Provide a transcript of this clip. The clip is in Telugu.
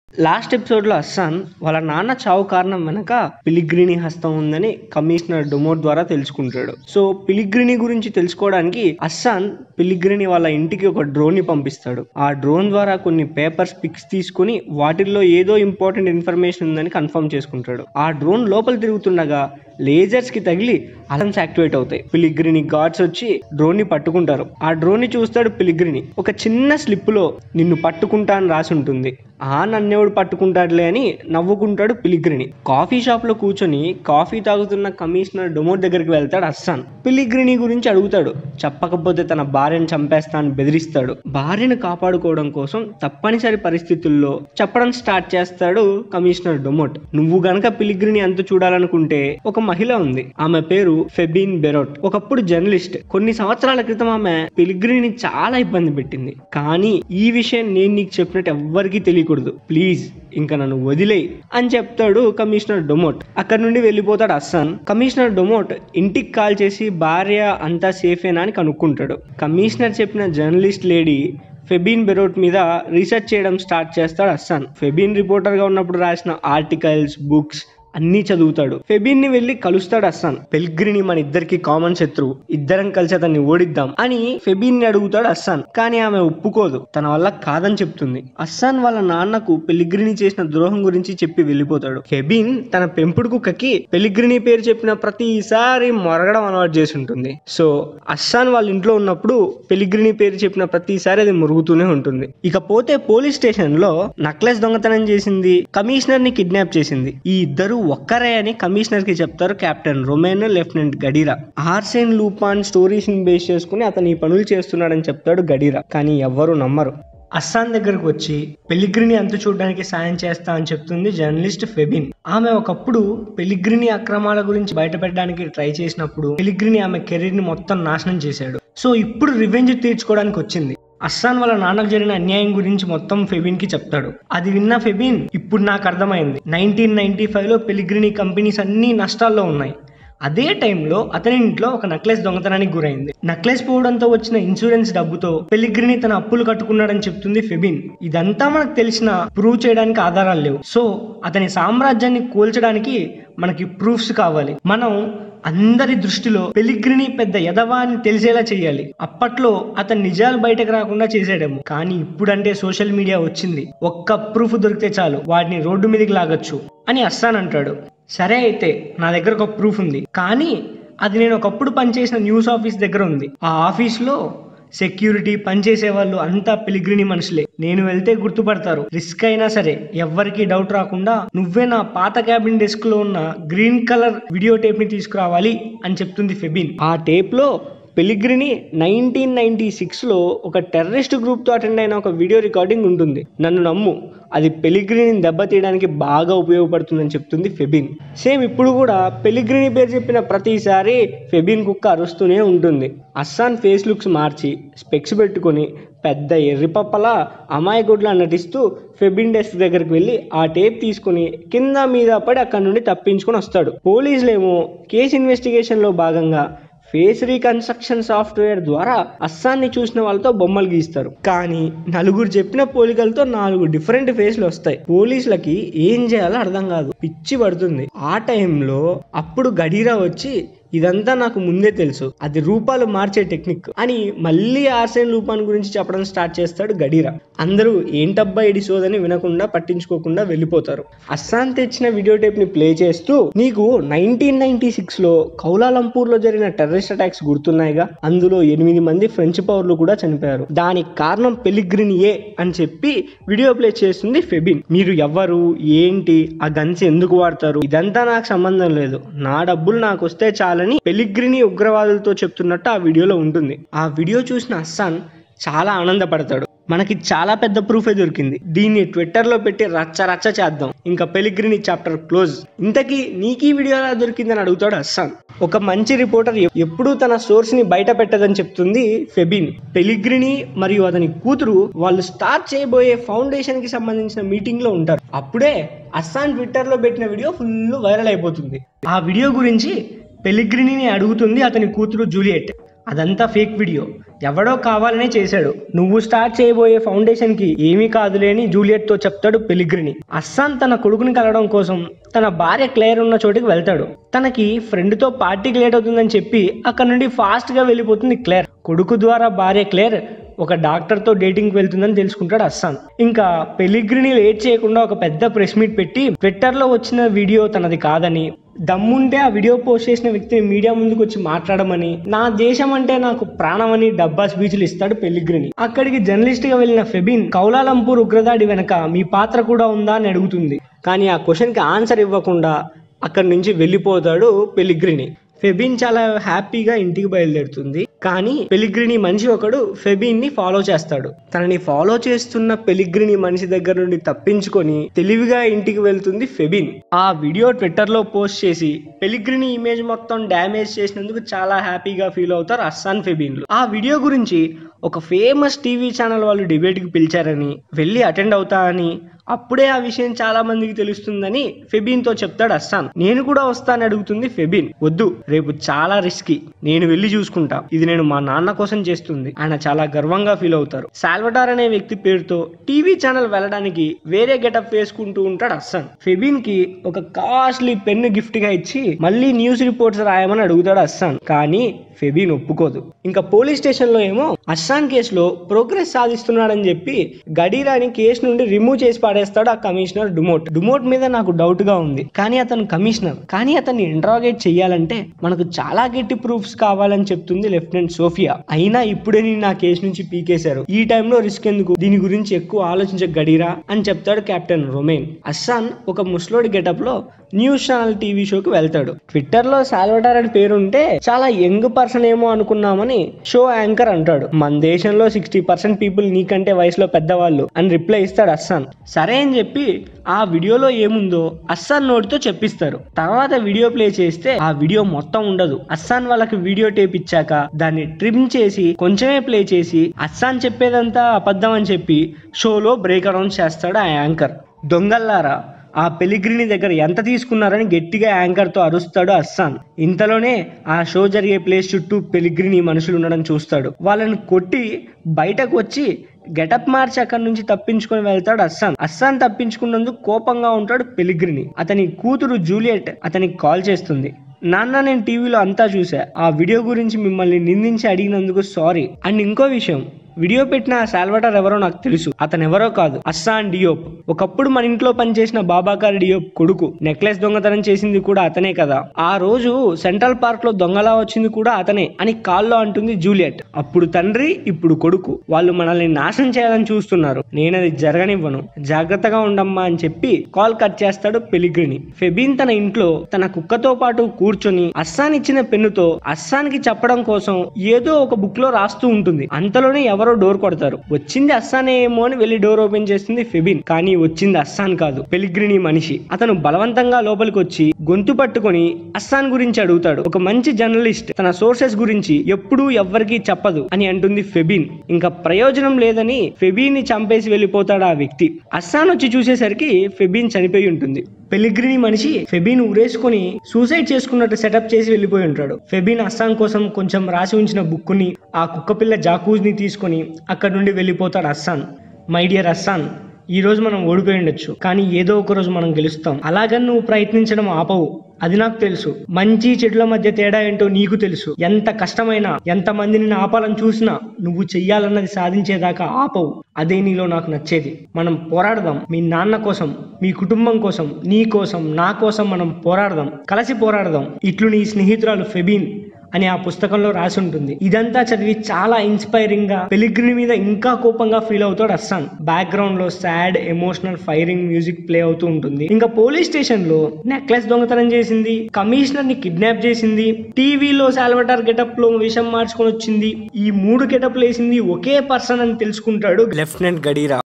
లాస్ట్ ఎపిసోడ్ లో అస్సాన్ వాళ్ళ నాన్న చావు కారణం వెనక పిలిగ్రిని హస్తం ఉందని కమిషనర్ డొమోట్ ద్వారా తెలుసుకుంటాడు సో పిలిగ్రిని గురించి తెలుసుకోవడానికి అస్సాన్ పిలిగ్రిని వాళ్ళ ఇంటికి ఒక డ్రోన్ ని పంపిస్తాడు ఆ డ్రోన్ ద్వారా కొన్ని పేపర్స్ పిక్స్ తీసుకుని వాటిల్లో ఏదో ఇంపార్టెంట్ ఇన్ఫర్మేషన్ ఉందని కన్ఫర్మ్ చేసుకుంటాడు ఆ డ్రోన్ లోపల తిరుగుతుండగా లేజర్స్ కి తగిలి అలర్మ్స్ యాక్టివేట్ అవుతాయి పిలిగ్రిని గార్డ్స్ వచ్చి డ్రోన్ ని పట్టుకుంటారు ఆ డ్రోన్ ని చూస్తాడు పిలిగ్రిని ఒక చిన్న స్లిప్ లో నిన్ను పట్టుకుంటా అని రాసి ఉంటుంది ఆ నన్నెవడు పట్టుకుంటాడులే అని నవ్వుకుంటాడు పిలిగ్రిని కాఫీ షాప్ లో కూర్చొని కాఫీ తాగుతున్న కమిషనర్ డొమోట్ దగ్గరికి వెళ్తాడు అస్సాన్ పిలిగ్రిని గురించి అడుగుతాడు చెప్పకపోతే తన భార్యను చంపేస్తా అని బెదిరిస్తాడు భార్యను కాపాడుకోవడం కోసం తప్పనిసరి పరిస్థితుల్లో చెప్పడం స్టార్ట్ చేస్తాడు కమిషనర్ డొమోట్ నువ్వు గనక పిలిగ్రిని అంత చూడాలనుకుంటే ఒక మహిళ ఉంది ఆమె పేరు ఫెబిన్ బెరోట్ ఒకప్పుడు జర్నలిస్ట్ కొన్ని సంవత్సరాల క్రితం ఆమె పిలిగ్రిని చాలా ఇబ్బంది పెట్టింది కానీ ఈ విషయం నేను నీకు చెప్పినట్టు ఎవ్వరికీ తెలియకూడదు ప్లీజ్ ఇంకా నన్ను వదిలేయి అని చెప్తాడు కమిషనర్ డొమోట్ అక్కడ నుండి వెళ్ళిపోతాడు అస్సాన్ కమిషనర్ డొమోట్ ఇంటికి కాల్ చేసి భార్య అంతా సేఫేనా అని కనుక్కుంటాడు కమిషనర్ చెప్పిన జర్నలిస్ట్ లేడీ ఫెబిన్ బెరోట్ మీద రీసెర్చ్ చేయడం స్టార్ట్ చేస్తాడు అస్సాన్ ఫెబిన్ రిపోర్టర్గా ఉన్నప్పుడు రాసిన ఆర్టికల్స్ బుక్స్ అన్నీ చదువుతాడు ఫెబిన్ ని వెళ్ళి కలుస్తాడు అస్సాన్ పెల్గ్రిని మన ఇద్దరికి కామన్ శత్రువు ఇద్దరం కలిసి అతన్ని ఓడిద్దాం అని ఫెబిన్ ని అడుగుతాడు అస్సాన్ కానీ ఆమె ఒప్పుకోదు తన వల్ల కాదని చెప్తుంది అస్సాన్ వాళ్ళ నాన్నకు పెలిగ్రిని చేసిన ద్రోహం గురించి చెప్పి వెళ్ళిపోతాడు ఫెబిన్ తన పెంపుడు కుక్కకి పెలిగ్రిని పేరు చెప్పిన ప్రతిసారి మొరగడం అలవాటు చేసి ఉంటుంది సో అస్సాన్ వాళ్ళ ఇంట్లో ఉన్నప్పుడు పెలిగ్రిని పేరు చెప్పిన ప్రతిసారి అది మురుగుతూనే ఉంటుంది ఇకపోతే పోలీస్ స్టేషన్ లో నక్లెస్ దొంగతనం చేసింది కమిషనర్ ని కిడ్నాప్ చేసింది ఈ ఇద్దరు ఒక్కరే అని కమిషనర్ కి చెప్తారు captain Romain lieutenant Guedira Arsene Lupin stories ని బేస్ చేసుకుని అతను ఈ పనులు చేస్తున్నాడని చెప్తాడు గడీరా కానీ ఎవ్వరు నమ్మరు అస్సాన్ దగ్గరకు వచ్చి పెలిగ్రిని అంతు చూడడానికి సాయం చేస్తా అని చెప్తుంది జర్నలిస్ట్ ఫెబిన్ ఆమె ఒకప్పుడు పెలిగ్రిని అక్రమాల గురించి బయటపెట్టడానికి ట్రై చేసినప్పుడు పెలిగ్రిని ఆమె కెరీర్ ని మొత్తం నాశనం చేశాడు సో ఇప్పుడు రివెంజ్ తీర్చుకోవడానికి వచ్చింది అస్సాన్ వాళ్ళ నాన్నకు జరిగిన అన్యాయం గురించి మొత్తం ఫెబిన్ కి చెప్తాడు అది విన్న ఫెబిన్ ఇప్పుడు నాకు అర్థమైంది నైన్టీన్ నైన్టీ ఫైవ్ లో పెలిగ్రిని కంపెనీస్ అన్ని నష్టాల్లో ఉన్నాయి అదే టైంలో అతని ఇంట్లో ఒక నక్లెస్ దొంగతనానికి గురైంది నక్లెస్ పోవడంతో వచ్చిన ఇన్సూరెన్స్ డబ్బుతో పెలిగ్రిని తన అప్పులు కట్టుకున్నాడని చెప్తుంది ఫెబిన్ ఇదంతా మనకు తెలిసిన ప్రూవ్ చేయడానికి ఆధారాలు లేవు సో అతని సామ్రాజ్యాన్ని కూల్చడానికి మనకి ప్రూఫ్స్ కావాలి మనం అందరి దృష్టిలో పెలిగ్రిని పెద్ద ఎదవా అని తెలిసేలా చేయాలి అప్పట్లో అతను నిజాలు బయటకు రాకుండా చేసాడేమో కానీ ఇప్పుడంటే సోషల్ మీడియా వచ్చింది ఒక్క ప్రూఫ్ దొరికితే చాలు వాడిని రోడ్డు మీదకి లాగొచ్చు అని అస్సాన్ అంటాడు సరే అయితే నా దగ్గర ఒక ప్రూఫ్ ఉంది కానీ అది నేను ఒకప్పుడు పనిచేసిన న్యూస్ ఆఫీస్ దగ్గర ఉంది ఆ ఆఫీస్లో సెక్యూరిటీ పనిచేసే వాళ్ళు అంతా పిలిగ్రిని మనుషులే నేను వెళ్తే గుర్తుపడతారు రిస్క్ అయినా సరే ఎవ్వరికి డౌట్ రాకుండా నువ్వే నా పాత క్యాబిన్ డెస్క్ లో ఉన్న గ్రీన్ కలర్ వీడియో టేప్ ని తీసుకురావాలి అని చెప్తుంది ఫెబిన్ ఆ టేప్ లో పెలిగ్రిని నైన్టీన్ నైన్టీ సిక్స్లో ఒక టెర్రరిస్ట్ గ్రూప్తో అటెండ్ అయిన ఒక వీడియో రికార్డింగ్ ఉంటుంది నన్ను నమ్ము అది పెలిగ్రిని దెబ్బతీయడానికి బాగా ఉపయోగపడుతుందని చెప్తుంది ఫెబిన్ సేమ్ ఇప్పుడు కూడా పెలిగ్రిని పేరు చెప్పిన ప్రతిసారి ఫెబిన్ కుక్క అరుస్తూనే ఉంటుంది అస్సాన్ ఫేస్ లుక్స్ మార్చి స్పెక్స్ పెట్టుకొని పెద్ద ఎర్రిపప్పలా అమాయకుడ్లా నటిస్తూ ఫెబిన్ డెస్క్ దగ్గరికి వెళ్ళి ఆ టేప్ తీసుకుని కింద మీద పడి అక్కడి నుండి తప్పించుకొని వస్తాడు పోలీసులేమో కేసు ఇన్వెస్టిగేషన్లో భాగంగా ఫేస్ రీకన్స్ట్రక్షన్ సాఫ్ట్వేర్ ద్వారా అస్సాన్ని చూసిన వాళ్ళతో బొమ్మలు గీస్తారు కానీ నలుగురు చెప్పిన పోలికలతో నాలుగు డిఫరెంట్ ఫేస్లు వస్తాయి పోలీసులకి ఏం చేయాలో అర్థం కాదు పిచ్చి పడుతుంది ఆ టైంలో అప్పుడు గడీరా వచ్చి ఇదంతా నాకు ముందే తెలుసు అది రూపాలు మార్చే టెక్నిక్ అని మళ్ళీ ఆర్సెన్ రూపాన్ గురించి చెప్పడం స్టార్ట్ చేస్తాడు గడీరా అందరూ ఏంటబ్బా ఇడి సోదని వినకుండా పట్టించుకోకుండా వెళ్ళిపోతారు అస్సాన్ తెచ్చిన వీడియో టేప్ ని ప్లే చేస్తూ నీకు నైన్టీన్ నైన్టీ సిక్స్ లో కౌలాలంపూర్ లో జరిగిన టెర్రరిస్ట్ అటాక్స్ గుర్తున్నాయిగా అందులో ఎనిమిది మంది ఫ్రెంచ్ పౌరులు కూడా చనిపోయారు దానికి కారణం పెలిగ్రినియే అని చెప్పి వీడియో ప్లే చేస్తుంది ఫెబిన్ మీరు ఎవరు ఏంటి ఆ గన్స్ ఎందుకు వాడతారు ఇదంతా నాకు సంబంధం లేదు నా డబ్బులు నాకు వస్తే చాలని పెలిగ్రిని ఉగ్రవాదులతో చెప్తున్నట్టు ఆ వీడియోలో ఉంటుంది ఆ వీడియో చూసిన అస్సాన్ చాలా ఆనందపడతాడు మనకి చాలా పెద్ద ప్రూఫే దొరికింది దీన్ని ట్విట్టర్ లో పెట్టి రచ్చ రచ్చ చేద్దాం ఇంకా పెలిగ్రిని చాప్టర్ క్లోజ్ ఇంతకీ నీకు ఈ వీడియో ఎలా దొరికిందని అడుగుతాడు అస్సాన్ ఒక మంచి రిపోర్టర్ ఎప్పుడూ తన సోర్స్ ని బయట పెట్టదని చెప్తుంది ఫెబిన్ పెలిగ్రిని మరియు అతని కూతురు వాళ్ళు స్టార్ట్ చేయబోయే ఫౌండేషన్ కి సంబంధించిన మీటింగ్ లో ఉంటారు అప్పుడే అస్సాన్ ట్విట్టర్ లో పెట్టిన వీడియో ఫుల్ వైరల్ అయిపోతుంది ఆ వీడియో గురించి పెలిగ్రిని అడుగుతుంది అతని కూతురు జూలియట్ అదంతా ఫేక్ వీడియో ఎవడో కావాలనే చేశాడు నువ్వు స్టార్ట్ చేయబోయే ఫౌండేషన్ కి ఏమీ కాదులే అని జూలియట్ తో చెప్తాడు పెలిగ్రిని అస్సాన్ తన కొడుకుని కలవడం కోసం తన భార్య క్లేర్ ఉన్న చోటికి వెళ్తాడు తనకి ఫ్రెండ్ తో పార్టీకి లేట్ అవుతుందని చెప్పి అక్కడ నుండి ఫాస్ట్ గా వెళ్ళిపోతుంది క్లేర్ కొడుకు ద్వారా భార్య క్లేర్ ఒక డాక్టర్ తో డేటింగ్ వెళ్తుందని తెలుసుకుంటాడు అస్సాన్ ఇంకా పెలిగ్రిని లేట్ చేయకుండా ఒక పెద్ద ప్రెస్ మీట్ పెట్టి ట్విట్టర్ లో వచ్చిన వీడియో తనది కాదని దమ్ముంటే ఆ వీడియో పోస్ట్ చేసిన వ్యక్తిని మీడియా ముందుకు వచ్చి మాట్లాడమని నా దేశం అంటే నాకు ప్రాణం అని డబ్బా స్పీచ్లు ఇస్తాడు పెలిగ్రిని అక్కడికి జర్నలిస్ట్ గా వెళ్ళిన ఫెబిన్ కౌలాలంపూర్ ఉగ్రదాడి వెనక మీ పాత్ర కూడా ఉందా అని అడుగుతుంది కానీ ఆ క్వశ్చన్ కి ఆన్సర్ ఇవ్వకుండా అక్కడి నుంచి వెళ్ళిపోతాడు పెలిగ్రిని ఫెబిన్ చాలా హ్యాపీగా ఇంటికి బయలుదేరుతుంది కానీ పెలిగ్రిని మనిషి ఒకడు ఫెబిన్ ని ఫాలో చేస్తాడు తనని ఫాలో చేస్తున్న పెలిగ్రిని మనిషి దగ్గర నుండి తప్పించుకొని తెలివిగా ఇంటికి వెళ్తుంది ఫెబిన్ ఆ వీడియో ట్విట్టర్ లో పోస్ట్ చేసి పెలిగ్రిని ఇమేజ్ మొత్తం డ్యామేజ్ చేసినందుకు చాలా హ్యాపీగా ఫీల్ అవుతారు అస్సాన్ ఫెబిన్లు ఆ వీడియో గురించి ఒక ఫేమస్ టీవీ ఛానల్ వాళ్ళు డిబేట్కి పిలిచారని వెళ్ళి అటెండ్ అవుతా అని అప్పుడే ఆ విషయం చాలా మందికి తెలుస్తుందని ఫెబిన్ తో చెప్తాడు అస్సాన్ నేను కూడా వస్తానని అడుగుతుంది ఫెబిన్ వద్దు రేపు చాలా రిస్కీ నేను వెళ్ళి చూసుకుంటా ఇది నేను మా నాన్న కోసం చేస్తుంది ఆయన చాలా గర్వంగా ఫీల్ అవుతారు సాల్వటార్ అనే వ్యక్తి పేరుతో టీవీ ఛానల్ వెళ్ళడానికి వేరే గెటప్ వేసుకుంటూ ఉంటాడు అస్సాన్ ఫెబిన్ కి ఒక కాస్ట్లీ పెన్ను గిఫ్ట్ గా ఇచ్చి మళ్ళీ న్యూస్ రిపోర్ట్స్ రాయమని అడుగుతాడు అస్సాన్ కానీ ఫెబిన్ ఒప్పుకోదు ఇంకా పోలీస్ స్టేషన్ లో ఏమో అస్సాన్ కేసులో ప్రోగ్రెస్ సాధిస్తున్నాడని చెప్పి గడీరాని కేసు నుండి రిమూవ్ చేసి పాడేస్తాడు ఆ కమిషనర్ డుమోట్ డుమోట్ మీద నాకు డౌట్ గా ఉంది కానీ అతను కమిషనర్ కానీ అతన్ని ఇంట్రాగేట్ చేయాలంటే మనకు చాలా గట్టి ప్రూఫ్స్ కావాలని చెప్తుంది లెఫ్టినెంట్ సోఫియా అయినా ఇప్పుడే నేను నా కేసు నుంచి పీకేశారు ఈ టైంలో రిస్క్ ఎందుకు దీని గురించి ఎక్కువ ఆలోచించ గడీరా అని చెప్తాడు కెప్టెన్ రొమేన్ అస్సాన్ ఒక ముస్లోడి గెటప్ లో న్యూస్ ఛానల్ టీవీ షోకి వెళ్తాడు ట్విట్టర్ లో సాల్వటార్ అని పేరుంటే చాలా యంగ్ పర్సన్ ఏమో అనుకున్నామని షో యాంకర్ అంటాడు మన దేశంలో సిక్స్టీ పర్సెంట్ పీపుల్ నీకంటే వయసులో పెద్దవాళ్ళు అని రిప్లై ఇస్తాడు అస్సాన్ సరే అని చెప్పి ఆ వీడియోలో ఏముందో అస్సాన్ నోటితో చెప్పిస్తారు తర్వాత వీడియో ప్లే చేస్తే ఆ వీడియో మొత్తం ఉండదు అస్సాన్ వాళ్ళకి వీడియో టేప్ ఇచ్చాక దాన్ని ట్రిమ్ చేసి కొంచెమే ప్లే చేసి అస్సాన్ చెప్పేదంతా అబద్ధం అని చెప్పి షోలో బ్రేక్ అనౌన్స్ చేస్తాడు ఆ యాంకర్ దొంగల్లారా ఆ పెలిగ్రిని దగ్గర ఎంత తీసుకున్నారని గట్టిగా యాంకర్తో అరుస్తాడు అస్సాన్ ఇంతలోనే ఆ షో జరిగే ప్లేస్ చుట్టూ పెలిగ్రిని మనుషులు ఉండడం చూస్తాడు వాళ్ళని కొట్టి బయటకు వచ్చి గెటప్ మార్చి అక్కడి నుంచి తప్పించుకొని వెళ్తాడు అస్సాన్ అస్సాన్ తప్పించుకున్నందుకు కోపంగా ఉంటాడు పెలిగ్రిని అతని కూతురు జూలియట్ అతనికి కాల్ చేస్తుంది నాన్న నేను టీవీలో అంతా చూసా ఆ వీడియో గురించి మిమ్మల్ని నిందించి అడిగినందుకు సారీ అండ్ ఇంకో విషయం వీడియో పెట్టిన ఆ సాల్వటార్ ఎవరో నాకు తెలుసు అతను ఎవరో కాదు అస్సాన్ డియోప్ ఒకప్పుడు మన ఇంట్లో పనిచేసిన బాబాకార్ డియోప్ కొడుకు నెక్లెస్ దొంగతనం చేసింది కూడా అతనే కదా ఆ రోజు సెంట్రల్ పార్క్ లో దొంగలా వచ్చింది కూడా అతనే అని కాల్లో అంటుంది జూలియట్ అప్పుడు తండ్రి ఇప్పుడు కొడుకు వాళ్ళు మనల్ని నాశనం చేయాలని చూస్తున్నారు నేనది జరగనివ్వను జాగ్రత్తగా ఉండమ్మా అని చెప్పి కాల్ కట్ చేస్తాడు పెలిగ్రిని ఫెబిన్ తన ఇంట్లో తన కుక్కతో పాటు కూర్చొని అస్సాన్ ఇచ్చిన పెన్నుతో అస్సాన్ కి చెప్పడం కోసం ఏదో ఒక బుక్ లో రాస్తూ ఉంటుంది అంతలోనే ఎవరో డోర్ కొడతారు వచ్చింది అస్సానే ఏమో అని వెళ్ళి డోర్ ఓపెన్ చేస్తుంది ఫెబిన్ కానీ వచ్చింది అస్సాన్ కాదు పెలిగ్రిని మనిషి అతను బలవంతంగా లోపలికి వచ్చి గొంతు పట్టుకొని అస్సాన్ గురించి అడుగుతాడు ఒక మంచి జర్నలిస్ట్ తన సోర్సెస్ గురించి ఎప్పుడూ ఎవ్వరికీ చెప్పదు అని అంటుంది ఫెబిన్ ఇంకా ప్రయోజనం లేదని ఫెబిన్ ని చంపేసి వెళ్ళిపోతాడు ఆ వ్యక్తి అస్సాన్ వచ్చి చూసేసరికి ఫెబిన్ చనిపోయి ఉంటుంది పెలిగ్రిని మనిషి ఫెబిన్ ఉరేసుకొని సూసైడ్ చేసుకున్నట్టు సెటప్ చేసి వెళ్ళిపోయి ఉంటాడు ఫెబిన్ అస్సాం కోసం కొంచెం రాసి ఉంచిన బుక్కుని ఆ కుక్కపిల్ల జాకూజ్ ని తీసుకొని అక్కడ నుండి వెళ్ళిపోతాడు అస్సాన్ మై డియర్ అస్సాన్ ఈ రోజు మనం ఓడిపోయి ఉండొచ్చు కానీ ఏదో ఒక రోజు మనం గెలుస్తాం అలాగని నువ్వు ప్రయత్నించడం ఆపవు అది నాకు తెలుసు మంచి చెడుల మధ్య తేడా ఏంటో నీకు తెలుసు ఎంత కష్టమైనా ఎంత మందిని ఆపాలని చూసినా నువ్వు చెయ్యాలన్నది సాధించేదాకా ఆపవు అదే నీలో నాకు నచ్చేది మనం పోరాడదాం మీ నాన్న కోసం మీ కుటుంబం కోసం నీ కోసం నా కోసం మనం పోరాడదాం కలిసి పోరాడదాం ఇట్లు నీ స్నేహితురాలు ఫెబిన్ అని ఆ పుస్తకంలో రాసి ఉంటుంది ఇదంతా చదివి చాలా ఇన్స్పైరింగ్ గా పెలిగ్రిని మీద ఇంకా కోపంగా ఫీల్ అవుతాడు అస్సాన్ బ్యాక్గ్రౌండ్ లో sad emotional firing music play అవుతూ ఉంటుంది ఇంకా పోలీస్ స్టేషన్ లో నెక్లెస్ దొంగతనం చేసింది కమిషనర్ ని కిడ్నాప్ చేసింది టీవీలో సాల్వటార్ గెటప్ లో విషం మార్చుకొని వచ్చింది ఈ మూడు గెటప్ వేసింది ఒకే పర్సన్ అని తెలుసుకుంటాడు లెఫ్టినెంట్ గడీరా